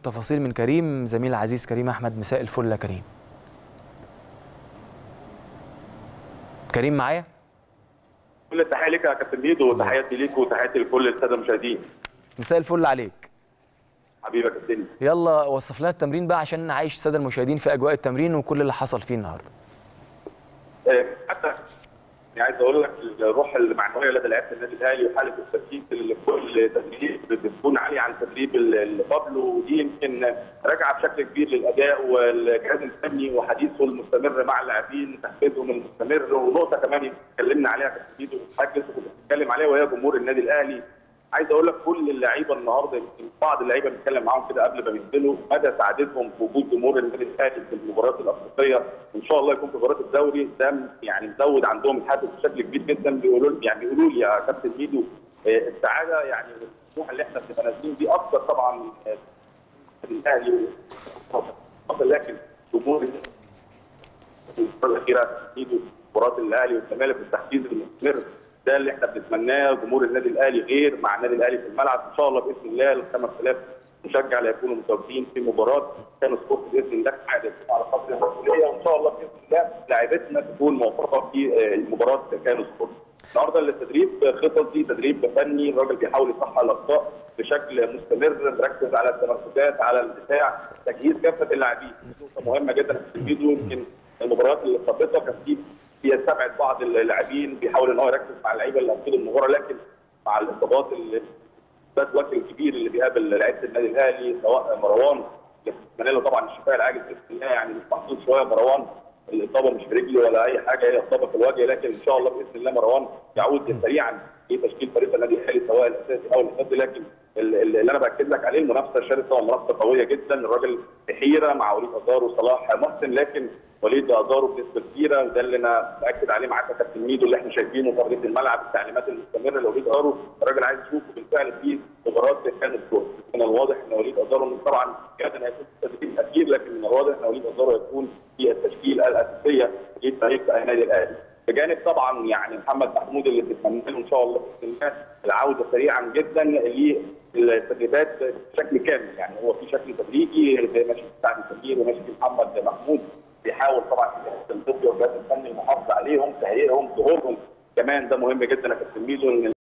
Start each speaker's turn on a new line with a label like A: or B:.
A: تفاصيل من كريم زميل العزيز كريم احمد مساء الفل يا كريم كريم معايا
B: كل التحيه ليك يا كابتن ميدو وتحياتي ليك وتحياتي لكل الساده المشاهدين
A: مساء الفل عليك
B: حبيبي يا كابتن
A: يلا وصف لنا التمرين بقى عشان نعيش الساده المشاهدين في اجواء التمرين وكل اللي حصل فيه النهارده
B: آه، حتى يعني عايز اقول لك الروح المعنويه لدى لعيبه النادي الاهلي وحاله التركيز اللي كل تدريب بتكون عاليه عن التدريب اللي قبله ودي يمكن راجعه بشكل كبير للاداء والجهاز الفني وحديثه المستمر مع اللاعبين تحفيزهم المستمر ونقطه كمان اتكلمنا عليها كابتن ميدو حاجه لسه كنت بتتكلم عليها وهي جمهور النادي الاهلي عايز اقول لك كل اللعيبه النهارده يمكن بعض اللعيبه بنتكلم معاهم كده قبل ما بينزلوا مدى سعادتهم في وجود جمهور النادي الاهلي في المباريات الافريقيه وان شاء الله يكون في مباراه الدوري ده يعني مزود عندهم الحافز بشكل كبير جدا بيقولوا يعني بيقولوا لي يا كابتن ميدو آه، السعاده يعني والطموح اللي احنا بنبقى نازلين بيه اكتر طبعا آه، الاهلي لكن جمهور الفتره الاخيره ميدو مباراه الاهلي والزمالك والتحفيز المستمر ده اللي احنا بنتمناه جمهور النادي الاهلي غير مع النادي الاهلي في الملعب ان شاء الله باذن الله ال 5000 مشجع اللي هيكونوا متواجدين في مباراه كانوا سبورت باذن الله حادث على قدر المسؤوليه وان شاء الله باذن الله لاعبتنا تكون موفقه في آه، مباراه كانوا سبورت. النهارده التدريب خططي تدريب فني الراجل بيحاول يصحح الاخطاء بشكل مستمر مركز على التمركزات على الدفاع تجهيز كافه اللاعبين نقطه مهمه جدا في الفيديو يمكن المباريات اللي سابقه كان في بيستبعد بعض اللاعبين بيحاول ان هو يركز مع اللعيبه اللي هتفيد المباراه لكن مع الاصابات اللي ده الوقت الكبير اللي بيقابل لعيبه النادي الاهلي سواء مروان اللي بنتمنى له طبعا الشفاء العاجل باذن الله يعني مش محظوظ شويه مروان الاصابه مش في رجله ولا اي حاجه هي اصابه في الوجه لكن ان شاء الله باذن الله مروان يعود سريعا في تشكيل فريق النادي الاهلي سواء الاساسي او الاساسي لكن ال- ال- اللي انا باكد لك عليه المنافسه شرسه ومنافسه قويه جدا الراجل في حيره مع وليد ازار وصلاح محسن لكن وليد ازارو بنسبه كبيره وده اللي انا باكد عليه معاك يا كابتن ميدو اللي احنا شايفينه في ارضيه الملعب التعليمات المستمره لوليد ازارو الراجل عايز يشوفه بالفعل في مباراه كان الكوره من الواضح ان وليد ازارو طبعا كان هيكون في التدريب الاخير لكن من الواضح ان وليد ازارو هيكون في التشكيله الاساسيه لفريق النادي الاهلي بجانب طبعا يعني محمد محمود اللي بنتمنى له ان شاء الله باذن الله العوده سريعا جدا للتدريبات بشكل كامل يعني هو في شكل تدريجي ماشي سعد سمير وماشي محمد محمود بيحاول طبعا الطبي والجهاز الفني المحافظه عليهم تهيئهم ظهورهم كمان ده مهم جدا يا كابتن ميدو ان